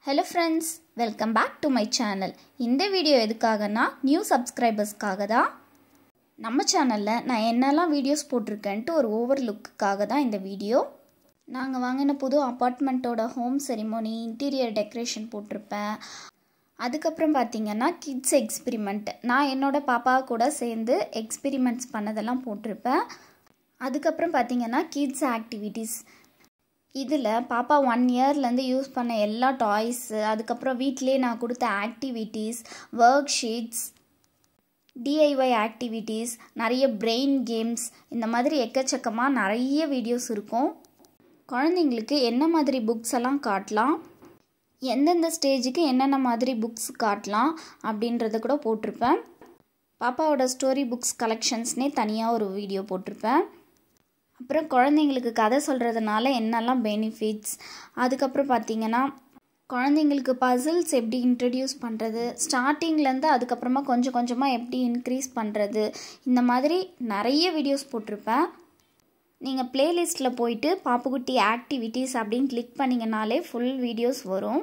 hello friends welcome back to my channel இந்த video எதுக்காகனா new சப்ஸ்கிரைபர்ஸ்க்காக தான் நம்ம சேனலில் நான் என்னெல்லாம் வீடியோஸ் போட்டிருக்கேன்ட்டு ஒரு ஓவர் லுக்குக்காக தான் இந்த வீடியோ நாங்கள் வாங்கின புது அப்பார்ட்மெண்ட்டோட ஹோம் செரிமோனி இன்டீரியர் டெக்கரேஷன் போட்டிருப்பேன் அதுக்கப்புறம் பார்த்தீங்கன்னா கிட்ஸ் எக்ஸ்பிரிமெண்ட் நான் என்னோட பாப்பா கூட சேர்ந்து எக்ஸ்பிரிமெண்ட்ஸ் பண்ணதெல்லாம் போட்டிருப்பேன் அதுக்கப்புறம் பார்த்தீங்கன்னா கிட்ஸ் ஆக்டிவிட்டீஸ் இதில் பாப்பா ஒன் இயர்லேருந்து யூஸ் பண்ண எல்லா டாய்ஸு அதுக்கப்புறம் வீட்டிலே நான் கொடுத்த activities work sheets DIY activities நிறைய பிரெயின் கேம்ஸ் இந்த மாதிரி எக்கச்சக்கமாக நிறைய வீடியோஸ் இருக்கும் குழந்தைங்களுக்கு என்ன மாதிரி புக்ஸ் எல்லாம் காட்டலாம் எந்தெந்த ஸ்டேஜுக்கு என்னென்ன மாதிரி புக்ஸ் காட்டலாம் அப்படின்றத கூட போட்டிருப்பேன் பாப்பாவோட ஸ்டோரி புக்ஸ் கலெக்ஷன்ஸ்னே தனியாக ஒரு வீடியோ போட்டிருப்பேன் அப்புறம் குழந்தைங்களுக்கு கதை சொல்கிறதுனால என்னெல்லாம் பெனிஃபிட்ஸ் அதுக்கப்புறம் பார்த்திங்கன்னா குழந்தைங்களுக்கு பசில்ஸ் எப்படி இன்ட்ரடியூஸ் பண்ணுறது ஸ்டார்டிங்லேருந்து அதுக்கப்புறமா கொஞ்சம் கொஞ்சமாக எப்படி இன்க்ரீஸ் பண்ணுறது இந்த மாதிரி நிறைய வீடியோஸ் போட்டிருப்பேன் நீங்கள் ப்ளேலிஸ்ட்டில் போயிட்டு பாப்புக்குட்டி ஆக்டிவிட்டீஸ் அப்படின்னு கிளிக் பண்ணிங்கனாலே ஃபுல் வீடியோஸ் வரும்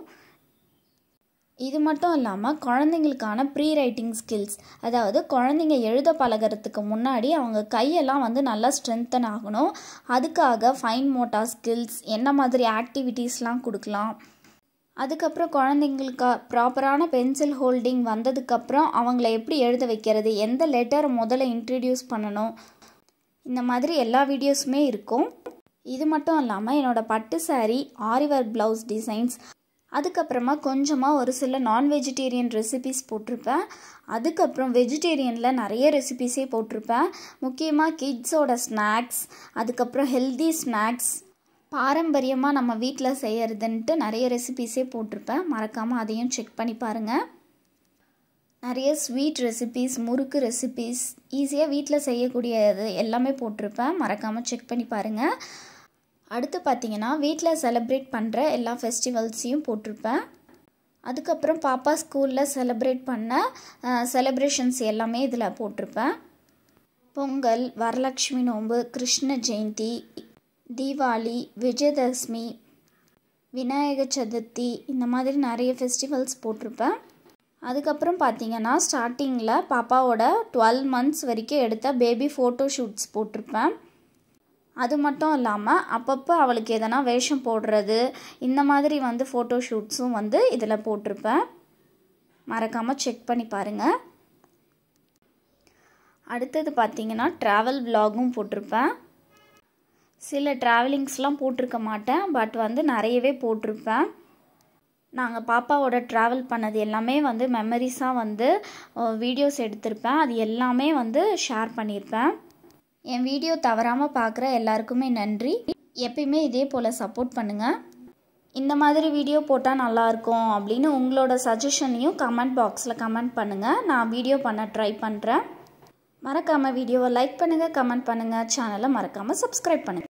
இது மட்டும் இல்லாமல் குழந்தைங்களுக்கான ப்ரீ ரைட்டிங் ஸ்கில்ஸ் அதாவது குழந்தைங்க எழுத பழகிறதுக்கு முன்னாடி அவங்க கையெல்லாம் வந்து நல்லா ஸ்ட்ரென்தன் ஆகணும் அதுக்காக ஃபைன் மோட்டா ஸ்கில்ஸ் என்ன மாதிரி ஆக்டிவிட்டீஸ்லாம் கொடுக்கலாம் அதுக்கப்புறம் குழந்தைங்களுக்கு ப்ராப்பரான பென்சில் ஹோல்டிங் வந்ததுக்கப்புறம் அவங்கள எப்படி எழுத வைக்கிறது எந்த லெட்டர் முதல்ல இன்ட்ரடியூஸ் பண்ணணும் இந்த மாதிரி எல்லா வீடியோஸுமே இருக்கும் இது மட்டும் இல்லாமல் என்னோடய பட்டு சாரீ ஆரிவர் ப்ளவுஸ் டிசைன்ஸ் அதுக்கப்புறமா கொஞ்சமாக ஒரு சில நான் வெஜிடேரியன் ரெசிபிஸ் போட்டிருப்பேன் அதுக்கப்புறம் வெஜிடேரியனில் நிறைய ரெசிபிஸே போட்டிருப்பேன் முக்கியமாக கிட்ஸோட ஸ்நாக்ஸ் அதுக்கப்புறம் ஹெல்தி ஸ்நாக்ஸ் பாரம்பரியமாக நம்ம வீட்டில் செய்கிறதுன்ட்டு நிறைய ரெசிபிஸே போட்டிருப்பேன் மறக்காமல் அதையும் செக் பண்ணி பாருங்கள் நிறைய ஸ்வீட் ரெசிபீஸ் முறுக்கு ரெசிபீஸ் ஈஸியாக வீட்டில் செய்யக்கூடியது எல்லாமே போட்டிருப்பேன் மறக்காமல் செக் பண்ணி பாருங்கள் அடுத்து பார்த்தீங்கன்னா வீட்டில் செலிப்ரேட் பண்ணுற எல்லா ஃபெஸ்டிவல்ஸையும் போட்டிருப்பேன் அதுக்கப்புறம் பாப்பா ஸ்கூலில் செலிப்ரேட் பண்ண செலிப்ரேஷன்ஸ் எல்லாமே இதில் போட்டிருப்பேன் பொங்கல் வரலக்ஷ்மி நோன்பு கிருஷ்ண ஜெயந்தி தீபாவளி விஜயதசமி விநாயக சதுர்த்தி இந்த மாதிரி நிறைய ஃபெஸ்டிவல்ஸ் போட்டிருப்பேன் அதுக்கப்புறம் பார்த்தீங்கன்னா ஸ்டார்டிங்கில் பாப்பாவோட டுவெல் மந்த்ஸ் வரைக்கும் எடுத்த பேபி ஃபோட்டோ ஷூட்ஸ் போட்டிருப்பேன் அது மட்டும் இல்லாமல் அப்பப்போ அவளுக்கு எதனா வேஷம் போடுறது இந்த மாதிரி வந்து ஃபோட்டோ ஷூட்ஸும் வந்து இதில் போட்டிருப்பேன் மறக்காமல் செக் பண்ணி பாருங்கள் அடுத்தது பார்த்திங்கன்னா ட்ராவல் விலாகும் போட்டிருப்பேன் சில ட்ராவலிங்ஸ்லாம் போட்டிருக்க மாட்டேன் பட் வந்து நிறையவே போட்டிருப்பேன் நாங்கள் பாப்பாவோட ட்ராவல் பண்ணது எல்லாமே வந்து மெமரிஸாக வந்து வீடியோஸ் எடுத்திருப்பேன் அது எல்லாமே வந்து ஷேர் பண்ணியிருப்பேன் என் வீடியோ தவறாமல் பார்க்குற எல்லாருக்குமே நன்றி எப்பயுமே இதே போல் சப்போர்ட் பண்ணுங்கள் இந்த மாதிரி வீடியோ போட்டால் நல்லாயிருக்கும் அப்படின்னு உங்களோட சஜஷனையும் கமெண்ட் பாக்ஸில் கமெண்ட் பண்ணுங்கள் நான் வீடியோ பண்ண ட்ரை பண்ணுறேன் மறக்காமல் வீடியோவை லைக் பண்ணுங்கள் கமெண்ட் பண்ணுங்கள் சேனலை மறக்காமல் சப்ஸ்கிரைப் பண்ணுங்கள்